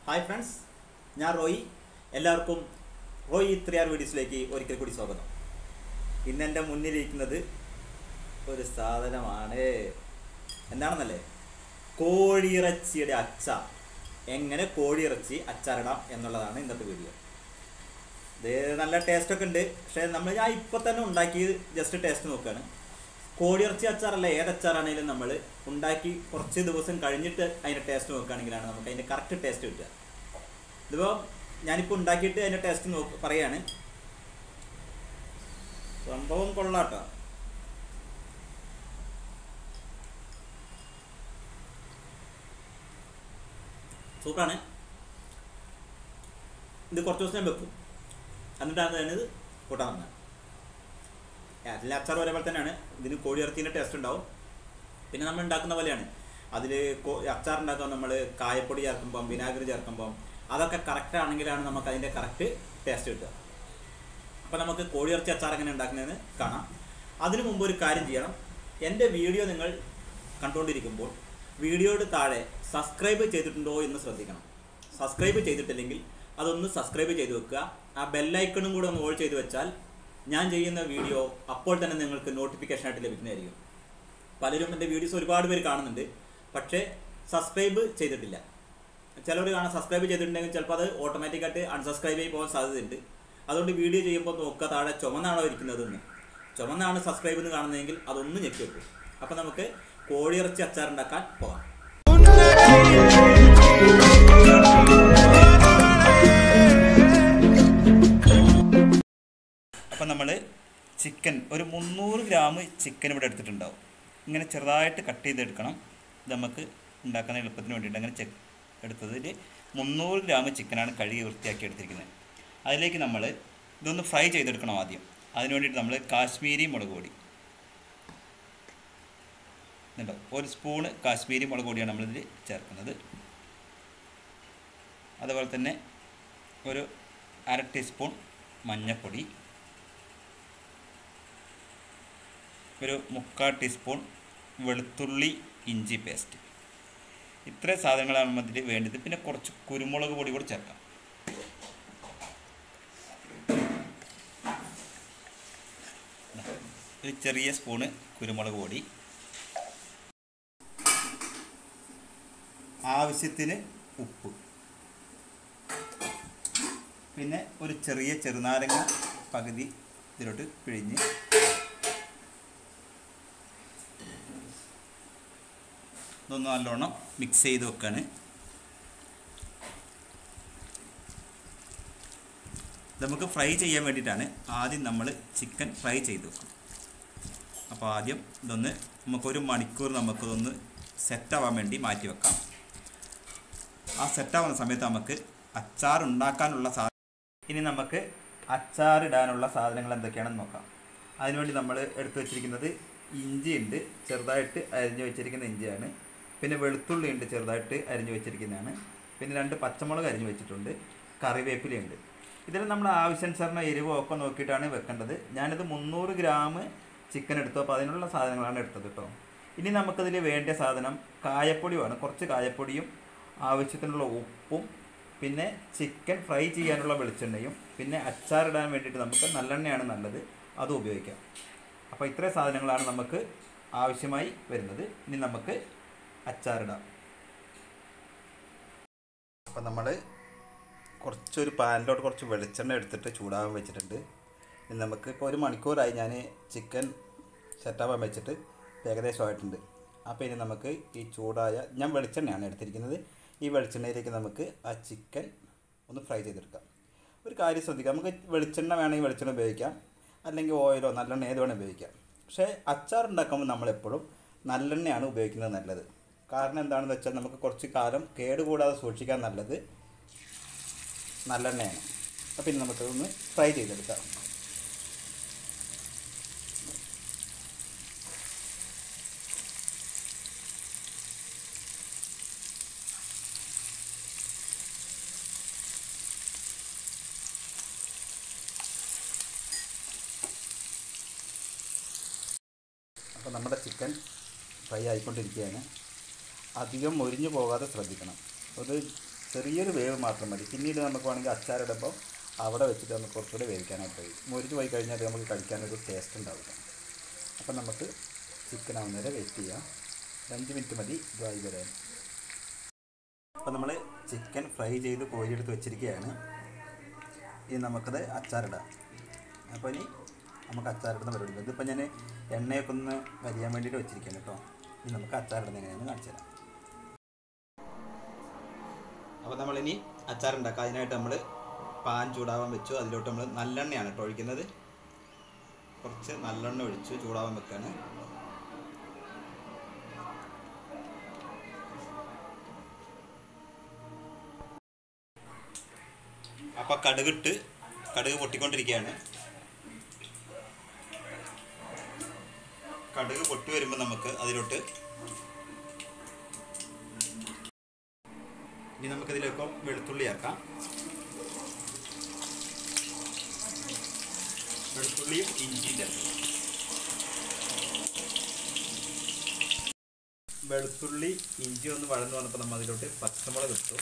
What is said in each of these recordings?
hi friends ഞാൻ റോയി എല്ലാവർക്കും റോയി ത്രിയാർ വീഡിയോസിലേക്ക് ഒരിക്കൽ കൂടി സ്വാഗതം ഇന്ന് എൻ്റെ മുന്നിലിരിക്കുന്നത് ഒരു സാധനമാണ് എന്താണെന്നല്ലേ കോഴിയിറച്ചിയുടെ അച്ചാർ എങ്ങനെ കോഴിയിറച്ചി അച്ചാറിടാം എന്നുള്ളതാണ് ഇന്നത്തെ വീഡിയോ ഇത് നല്ല ടേസ്റ്റൊക്കെ ഉണ്ട് പക്ഷേ നമ്മൾ ഞാൻ ഇപ്പോൾ തന്നെ ഉണ്ടാക്കി ജസ്റ്റ് ടേസ്റ്റ് നോക്കുകയാണ് കോഴിയിറച്ചി അച്ചാറല്ല ഏത് അച്ചാറാണെങ്കിലും നമ്മൾ ഉണ്ടാക്കി കുറച്ച് ദിവസം കഴിഞ്ഞിട്ട് അതിൻ്റെ ടേസ്റ്റ് നോക്കുകയാണെങ്കിലാണ് നമുക്ക് അതിൻ്റെ കറക്റ്റ് ടേസ്റ്റ് കിട്ടുക ഇതിപ്പോൾ ഞാനിപ്പോൾ ഉണ്ടാക്കിയിട്ട് അതിൻ്റെ ടേസ്റ്റ് നോക്ക് പറയാണ് സംഭവം കൊള്ളാട്ടോ സൂപ്പറാണ് ഇത് കുറച്ച് ദിവസം ഞാൻ വെക്കും എന്നിട്ടാണ് ഞാനിത് കൂട്ടാൻ വന്നത് എല്ലാ അച്ചാർ ഒരേപോലെ തന്നെയാണ് ഇതിന് കോഴിയിറച്ചീൻ്റെ ടേസ്റ്റ് ഉണ്ടാവും പിന്നെ നമ്മൾ ഉണ്ടാക്കുന്ന പോലെയാണ് അതിൽ അച്ചാർ ഉണ്ടാക്കുമ്പോൾ നമ്മൾ കായപ്പൊടി ചേർക്കുമ്പം വിനാഗിരി ചേർക്കുമ്പം അതൊക്കെ കറക്റ്റ് ആണെങ്കിലാണ് നമുക്ക് അതിൻ്റെ കറക്റ്റ് ടേസ്റ്റ് കിട്ടുക അപ്പോൾ നമുക്ക് കോഴിയിറച്ചി അച്ചാർ എങ്ങനെ ഉണ്ടാക്കുന്നതെന്ന് കാണാം അതിനു മുമ്പ് ഒരു കാര്യം ചെയ്യണം എൻ്റെ വീഡിയോ നിങ്ങൾ കണ്ടുകൊണ്ടിരിക്കുമ്പോൾ വീഡിയോയുടെ താഴെ സബ്സ്ക്രൈബ് ചെയ്തിട്ടുണ്ടോ എന്ന് ശ്രദ്ധിക്കണം സബ്സ്ക്രൈബ് ചെയ്തിട്ടില്ലെങ്കിൽ അതൊന്ന് സബ്സ്ക്രൈബ് ചെയ്ത് വെക്കുക ആ ബെല്ലൈക്കണും കൂടെ ഒന്ന് ഓൾ ചെയ്ത് വെച്ചാൽ ഞാൻ ചെയ്യുന്ന വീഡിയോ അപ്പോൾ തന്നെ നിങ്ങൾക്ക് നോട്ടിഫിക്കേഷൻ ആയിട്ട് ലഭിക്കുന്നതായിരിക്കും പലരും എൻ്റെ വീഡിയോസ് ഒരുപാട് പേര് കാണുന്നുണ്ട് പക്ഷേ സബ്സ്ക്രൈബ് ചെയ്തിട്ടില്ല ചിലർ കാണാൻ സബ്സ്ക്രൈബ് ചെയ്തിട്ടുണ്ടെങ്കിൽ ചിലപ്പോൾ അത് ഓട്ടോമാറ്റിക്കായിട്ട് അൺസബ്സ്ക്രൈബ് ചെയ്ത് പോകാൻ സാധ്യതയുണ്ട് അതുകൊണ്ട് വീഡിയോ ചെയ്യുമ്പോൾ നോക്കുക താഴെ ചുമന്നാണോ ഇരിക്കുന്നതെന്ന് ചുമന്നാണ് സബ്സ്ക്രൈബ് എന്ന് കാണുന്നതെങ്കിൽ അതൊന്ന് ഞെക്കി വെക്കും അപ്പം നമുക്ക് കോഴിയിറച്ചി അച്ചാർ ഉണ്ടാക്കാൻ പോകാം അപ്പം നമ്മൾ ചിക്കൻ ഒരു മുന്നൂറ് ഗ്രാം ചിക്കൻ ഇവിടെ എടുത്തിട്ടുണ്ടാവും ഇങ്ങനെ ചെറുതായിട്ട് കട്ട് ചെയ്തെടുക്കണം ഇത് നമുക്ക് ഉണ്ടാക്കുന്ന എളുപ്പത്തിന് വേണ്ടിയിട്ട് അങ്ങനെ ചെക്ക് എടുത്തതിൽ മുന്നൂറ് ഗ്രാം ചിക്കനാണ് കഴുകി വൃത്തിയാക്കി എടുത്തിരിക്കുന്നത് അതിലേക്ക് നമ്മൾ ഇതൊന്ന് ഫ്രൈ ചെയ്തെടുക്കണം ആദ്യം അതിന് വേണ്ടിയിട്ട് നമ്മൾ കാശ്മീരി മുളക് പൊടി ഉണ്ടോ ഒരു സ്പൂണ് കാശ്മീരി മുളക് പൊടിയാണ് നമ്മളിതിൽ ചേർക്കുന്നത് അതുപോലെ തന്നെ ഒരു അര ടീസ്പൂൺ മഞ്ഞൾപ്പൊടി ഒരു മുക്കാൽ ടീസ്പൂൺ വെളുത്തുള്ളി ഇഞ്ചി പേസ്റ്റ് ഇത്രയും സാധനങ്ങളാണ് നമ്മൾ ഇതിൽ വേണ്ടത് പിന്നെ കുറച്ച് കുരുമുളക് പൊടി കൂടി ചേർക്കാം ഒരു ചെറിയ സ്പൂണ് കുരുമുളക് പൊടി ആവശ്യത്തിന് ഉപ്പ് പിന്നെ ഒരു ചെറിയ ചെറുനാരങ്ങ പകുതി ഇതിലോട്ട് പിഴിഞ്ഞ് ഇതൊന്ന് നല്ലോണം മിക്സ് ചെയ്ത് വെക്കാണ് നമുക്ക് ഫ്രൈ ചെയ്യാൻ വേണ്ടിയിട്ടാണ് ആദ്യം നമ്മൾ ചിക്കൻ ഫ്രൈ ചെയ്ത് വെക്കും അപ്പോൾ ആദ്യം ഇതൊന്ന് നമുക്കൊരു മണിക്കൂർ നമുക്കിതൊന്ന് സെറ്റാവാൻ വേണ്ടി മാറ്റി വെക്കാം ആ സെറ്റാവുന്ന സമയത്ത് നമുക്ക് അച്ചാർ ഉണ്ടാക്കാനുള്ള സാ ഇനി നമുക്ക് അച്ചാറിടാനുള്ള സാധനങ്ങൾ എന്തൊക്കെയാണെന്ന് നോക്കാം അതിനുവേണ്ടി നമ്മൾ എടുത്തു വെച്ചിരിക്കുന്നത് ഇഞ്ചി ഉണ്ട് ചെറുതായിട്ട് അരിഞ്ഞു വെച്ചിരിക്കുന്ന ഇഞ്ചിയാണ് പിന്നെ വെളുത്തുള്ളി ഉണ്ട് ചെറുതായിട്ട് അരിഞ്ഞു വെച്ചിരിക്കുന്നതാണ് പിന്നെ രണ്ട് പച്ചമുളക് അരിഞ്ഞു വെച്ചിട്ടുണ്ട് കറിവേപ്പിലയുണ്ട് ഇതിൽ നമ്മൾ ആവശ്യാനുസരണം എരിവോ ഒക്കെ നോക്കിയിട്ടാണ് വെക്കേണ്ടത് ഞാനിത് മുന്നൂറ് ഗ്രാം ചിക്കൻ എടുത്തു അപ്പോൾ അതിനുള്ള സാധനങ്ങളാണ് എടുത്തത് കേട്ടോ ഇനി നമുക്കതിൽ വേണ്ട സാധനം കായപ്പൊടിയുമാണ് കുറച്ച് കായപ്പൊടിയും ആവശ്യത്തിനുള്ള ഉപ്പും പിന്നെ ചിക്കൻ ഫ്രൈ ചെയ്യാനുള്ള വെളിച്ചെണ്ണയും പിന്നെ അച്ചാറിടാൻ വേണ്ടിയിട്ട് നമുക്ക് നല്ലെണ്ണയാണ് നല്ലത് അതും ഉപയോഗിക്കാം അപ്പോൾ ഇത്രയും സാധനങ്ങളാണ് നമുക്ക് ആവശ്യമായി വരുന്നത് ഇനി നമുക്ക് അച്ചാറിടാം അപ്പം നമ്മൾ കുറച്ചൊരു പാനിലോട്ട് കുറച്ച് വെളിച്ചെണ്ണ എടുത്തിട്ട് ചൂടാകാൻ വെച്ചിട്ടുണ്ട് ഇനി നമുക്ക് ഇപ്പോൾ ഒരു മണിക്കൂറായി ഞാൻ ചിക്കൻ സെറ്റാവാൻ വെച്ചിട്ട് ഏകദേശമായിട്ടുണ്ട് അപ്പോൾ ഇനി നമുക്ക് ഈ ചൂടായ ഞാൻ വെളിച്ചെണ്ണയാണ് എടുത്തിരിക്കുന്നത് ഈ വെളിച്ചെണ്ണയിലേക്ക് നമുക്ക് ആ ചിക്കൻ ഒന്ന് ഫ്രൈ ചെയ്തെടുക്കാം ഒരു കാര്യം ശ്രദ്ധിക്കാം നമുക്ക് വെളിച്ചെണ്ണ വേണമെങ്കിൽ വെളിച്ചെണ്ണ ഉപയോഗിക്കാം അല്ലെങ്കിൽ ഓയിലോ നല്ലെണ്ണ ഏത് വേണമെങ്കിൽ ഉപയോഗിക്കാം പക്ഷേ അച്ചാർ ഉണ്ടാക്കുമ്പോൾ നമ്മളെപ്പോഴും നല്ലെണ്ണയാണ് ഉപയോഗിക്കുന്നത് നല്ലത് കാരണം എന്താണെന്ന് വെച്ചാൽ നമുക്ക് കുറച്ച് കാലം കേടുകൂടാതെ സൂക്ഷിക്കാൻ നല്ലത് നല്ലെണ്ണയാണ് അപ്പോൾ ഇനി നമുക്കതൊന്ന് ഫ്രൈ ചെയ്തെടുക്കാം അപ്പോൾ നമ്മുടെ ചിക്കൻ ഫ്രൈ ആയിക്കൊണ്ടിരിക്കുകയാണ് അധികം മൊരിഞ്ഞു പോകാതെ ശ്രദ്ധിക്കണം അത് ചെറിയൊരു വേവ് മാത്രം മതി പിന്നീട് നമുക്ക് വേണമെങ്കിൽ അച്ചാറിടുമ്പോൾ അവിടെ വെച്ചിട്ട് നമുക്ക് കുറച്ചുകൂടി വേവിക്കാനായിട്ട് കഴിയും മുരിഞ്ഞ് പോയി കഴിഞ്ഞാൽ നമുക്ക് കഴിക്കാനൊരു ടേസ്റ്റ് ഉണ്ടാവില്ല അപ്പം നമുക്ക് ചിക്കൻ ആവുന്നവരെ വെയിറ്റ് ചെയ്യാം ഒരു അഞ്ച് മിനിറ്റ് മതി ഇതായി വരാൻ അപ്പം നമ്മൾ ചിക്കൻ ഫ്രൈ ചെയ്ത് കോരിയെടുത്ത് വെച്ചിരിക്കുകയാണ് ഇനി നമുക്കത് അച്ചാറിടാം അപ്പോൾ ഇനി നമുക്ക് അച്ചാറിടുന്ന പരിപാടി ഇതിപ്പോൾ ഞാൻ എണ്ണയൊക്കെ ഒന്ന് കരിയാൻ വേണ്ടിയിട്ട് വെച്ചിരിക്കുകയാണ് കേട്ടോ ഇനി നമുക്ക് അച്ചാറിടുന്ന എങ്ങനെയാണെന്ന് കാണിച്ചു തരാം അപ്പോൾ നമ്മളിനി അച്ചാറുണ്ടാക്കാം അതിനായിട്ട് നമ്മൾ പാൻ ചൂടാവാൻ വെച്ചു അതിലോട്ട് നമ്മൾ നല്ലെണ്ണയാണ് കേട്ടോ ഒഴിക്കുന്നത് കുറച്ച് നല്ലെണ്ണ ഒഴിച്ചു ചൂടാവാൻ വെക്കാണ് അപ്പോൾ കടുകിട്ട് കടുക് പൊട്ടിക്കൊണ്ടിരിക്കുകയാണ് കടുക് പൊട്ടി വരുമ്പോൾ നമുക്ക് അതിലോട്ട് ഇനി നമുക്കതിലേക്ക് വെളുത്തുള്ളി ചേർക്കാം വെളുത്തുള്ളിയും ഇഞ്ചിയും ചേർക്കാം വെളുത്തുള്ളി ഇഞ്ചി ഒന്ന് വഴന്നു വന്നപ്പോൾ നമ്മൾ അതിലോട്ട് പച്ചമുളക് ഇട്ടു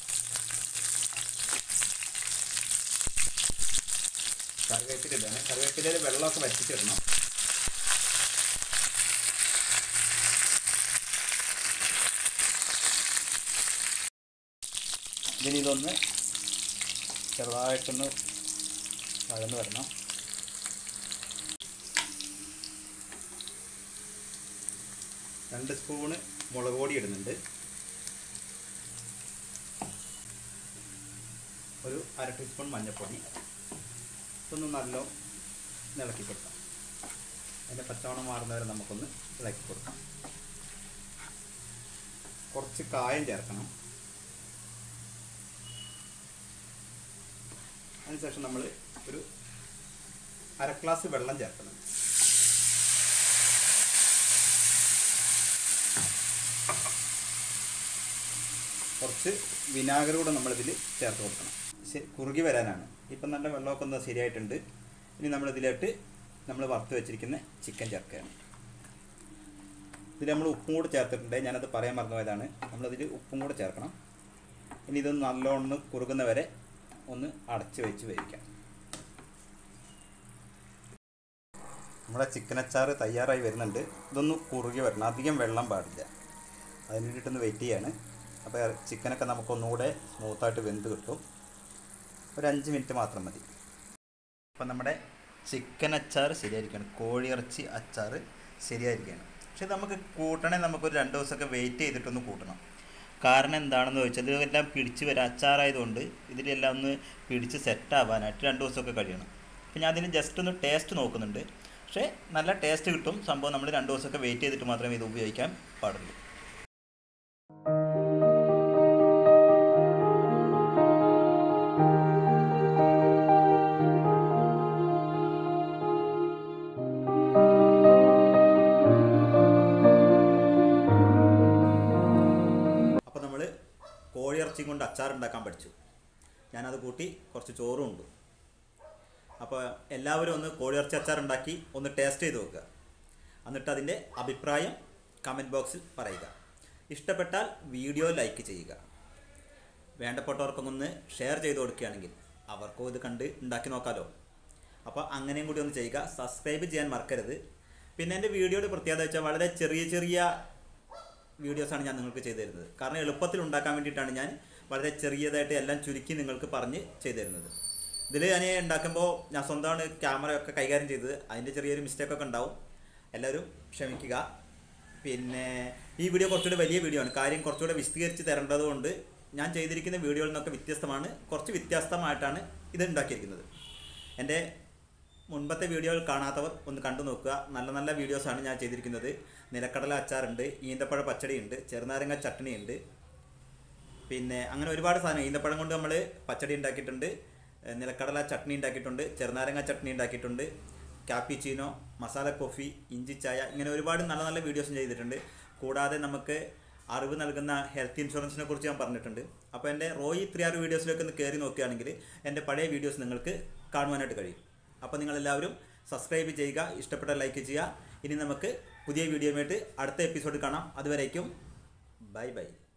കറിവേപ്പില ഇടാണ് കറിവേപ്പിലയിൽ വെള്ളമൊക്കെ വറ്റിച്ചിടണം ഇതിന് ഇതൊന്ന് ചെറുതായിട്ടൊന്ന് വഴന്ന് വരണം രണ്ട് സ്പൂണ് മുളക് പൊടി ഇടുന്നുണ്ട് ഒരു അര ടീസ്പൂൺ മഞ്ഞൾപ്പൊടി ഇതൊന്ന് നല്ല ഇളക്കി കൊടുക്കാം അതിൻ്റെ പച്ചവണം മാറുന്നവരെ നമുക്കൊന്ന് ഇളക്കി കൊടുക്കാം കുറച്ച് കായം ചേർക്കണം അതിനുശേഷം നമ്മൾ ഒരു അര ഗ്ലാസ് വെള്ളം ചേർക്കണം കുറച്ച് വിനാഗർ കൂടെ നമ്മളിതിൽ ചേർത്ത് കൊടുക്കണം ശരി കുറുകി വരാനാണ് ഇപ്പം നല്ല വെള്ളമൊക്കെ ഒന്ന് ശരിയായിട്ടുണ്ട് ഇനി നമ്മളിതിലോട്ട് നമ്മൾ വറുത്ത് വെച്ചിരിക്കുന്ന ചിക്കൻ ചേർക്കുകയാണ് ഇതിൽ നമ്മൾ ഉപ്പും കൂടെ ചേർത്തിട്ടുണ്ട് ഞാനത് പറയാൻ മറന്നുപോയതാണ് നമ്മളതിൽ ഉപ്പും കൂടെ ചേർക്കണം ഇനി ഇതൊന്ന് നല്ലോണം കുറുകുന്ന വരെ ഒന്ന് അടച്ച് വെച്ച് വേവിക്കാം നമ്മുടെ ചിക്കൻ അച്ചാർ തയ്യാറായി വരുന്നുണ്ട് ഇതൊന്ന് കുറുകി വരണം അധികം വെള്ളം പാടില്ല അതിന് വേണ്ടിയിട്ടൊന്ന് വെയിറ്റ് ചെയ്യാണ് അപ്പോൾ ചിക്കനൊക്കെ നമുക്കൊന്നുകൂടെ സ്മൂത്തായിട്ട് വെന്ത് കിട്ടും ഒരു അഞ്ച് മിനിറ്റ് മാത്രം മതി അപ്പം നമ്മുടെ ചിക്കൻ അച്ചാർ ശരിയായിരിക്കുകയാണ് കോഴിയിറച്ചി അച്ചാർ ശരിയായിരിക്കുകയാണ് പക്ഷെ നമുക്ക് കൂട്ടണേ നമുക്കൊരു രണ്ട് ദിവസമൊക്കെ വെയിറ്റ് ചെയ്തിട്ടൊന്ന് കൂട്ടണം കാരണം എന്താണെന്ന് ചോദിച്ചാൽ ഇതെല്ലാം പിടിച്ച് വരാം അച്ചാറായതുകൊണ്ട് ഇതിലെല്ലാം ഒന്ന് പിടിച്ച് സെറ്റ് ആവാനായിട്ട് രണ്ട് ദിവസമൊക്കെ കഴിയണം അപ്പം ഞാൻ അതിന് ജസ്റ്റ് ഒന്ന് ടേസ്റ്റ് നോക്കുന്നുണ്ട് പക്ഷേ നല്ല ടേസ്റ്റ് കിട്ടും സംഭവം നമ്മൾ രണ്ട് ദിവസമൊക്കെ വെയിറ്റ് ചെയ്തിട്ട് മാത്രമേ ഇത് ഉപയോഗിക്കാൻ പാടുള്ളൂ അപ്പോൾ നമ്മൾ കോഴിയിറച്ചി കൊണ്ട് അച്ചാർ ഉണ്ടാക്കാൻ പഠിച്ചു ഞാനത് കൂട്ടി കുറച്ച് ചോറും ഉണ്ട് അപ്പോൾ എല്ലാവരും ഒന്ന് കോഴിയിറച്ചി അച്ചാർ ഉണ്ടാക്കി ഒന്ന് ടേസ്റ്റ് ചെയ്ത് നോക്കുക എന്നിട്ട് അതിൻ്റെ അഭിപ്രായം കമൻറ്റ് ബോക്സിൽ പറയുക ഇഷ്ടപ്പെട്ടാൽ വീഡിയോ ലൈക്ക് ചെയ്യുക വേണ്ടപ്പെട്ടവർക്കൊക്കെ ഒന്ന് ഷെയർ ചെയ്ത് കൊടുക്കുകയാണെങ്കിൽ അവർക്കും ഇത് കണ്ട് ഉണ്ടാക്കി നോക്കാമല്ലോ അപ്പോൾ അങ്ങനെയും കൂടി ഒന്ന് ചെയ്യുക സബ്സ്ക്രൈബ് ചെയ്യാൻ മറക്കരുത് പിന്നെ എൻ്റെ വീഡിയോയുടെ പ്രത്യേകത വെച്ചാൽ വളരെ ചെറിയ ചെറിയ വീഡിയോസാണ് ഞാൻ നിങ്ങൾക്ക് ചെയ്തു തരുന്നത് കാരണം എളുപ്പത്തിൽ ഉണ്ടാക്കാൻ വേണ്ടിയിട്ടാണ് ഞാൻ വളരെ ചെറിയതായിട്ട് എല്ലാം ചുരുക്കി നിങ്ങൾക്ക് പറഞ്ഞ് ചെയ്തു തരുന്നത് ഇതിൽ ഞാൻ ഉണ്ടാക്കുമ്പോൾ ഞാൻ സ്വന്തമാണ് ക്യാമറയൊക്കെ കൈകാര്യം ചെയ്തത് അതിൻ്റെ ചെറിയൊരു മിസ്റ്റേക്കൊക്കെ ഉണ്ടാവും എല്ലാവരും ക്ഷമിക്കുക പിന്നെ ഈ വീഡിയോ കുറച്ചുകൂടി വലിയ വീഡിയോ ആണ് കാര്യം കുറച്ചുകൂടെ വിശദീകരിച്ച് തരേണ്ടതുകൊണ്ട് ഞാൻ ചെയ്തിരിക്കുന്ന വീഡിയോയിൽ നിന്നൊക്കെ വ്യത്യസ്തമാണ് കുറച്ച് വ്യത്യസ്തമായിട്ടാണ് ഇത് ഉണ്ടാക്കിയിരിക്കുന്നത് എൻ്റെ മുൻപത്തെ വീഡിയോകൾ കാണാത്തവർ ഒന്ന് കണ്ടു നോക്കുക നല്ല നല്ല വീഡിയോസാണ് ഞാൻ ചെയ്തിരിക്കുന്നത് നിലക്കടല അച്ചാറുണ്ട് ഈന്തപ്പഴ പച്ചടിയുണ്ട് ചെറുനാരങ്ങ ചട്നിയുണ്ട് പിന്നെ അങ്ങനെ ഒരുപാട് സാധനം ഈന്തപ്പഴം കൊണ്ട് നമ്മൾ പച്ചടി ഉണ്ടാക്കിയിട്ടുണ്ട് ഏഹ് നിലക്കടല ചട്നി ഉണ്ടാക്കിയിട്ടുണ്ട് ചെറുനാരങ്ങ ചട്നി ഉണ്ടാക്കിയിട്ടുണ്ട് കാപ്പിച്ചീനോ മസാല കോഫി ഇഞ്ചി ചായ ഇങ്ങനെ ഒരുപാട് നല്ല നല്ല വീഡിയോസും ചെയ്തിട്ടുണ്ട് കൂടാതെ നമുക്ക് അറിവ് നൽകുന്ന ഹെൽത്ത് ഇൻഷുറൻസിനെ കുറിച്ച് ഞാൻ പറഞ്ഞിട്ടുണ്ട് അപ്പോൾ എൻ്റെ റോയി ത്രീ ആറ് വീഡിയോസിലേക്ക് ഒന്ന് കയറി നോക്കുകയാണെങ്കിൽ എൻ്റെ പഴയ വീഡിയോസ് നിങ്ങൾക്ക് കാണുവാനായിട്ട് കഴിയും അപ്പോൾ നിങ്ങളെല്ലാവരും സബ്സ്ക്രൈബ് ചെയ്യുക ഇഷ്ടപ്പെട്ട ലൈക്ക് ചെയ്യുക ഇനി നമുക്ക് പുതിയ വീഡിയോയുമായിട്ട് അടുത്ത എപ്പിസോഡ് കാണാം അതുവരേക്കും ബൈ ബൈ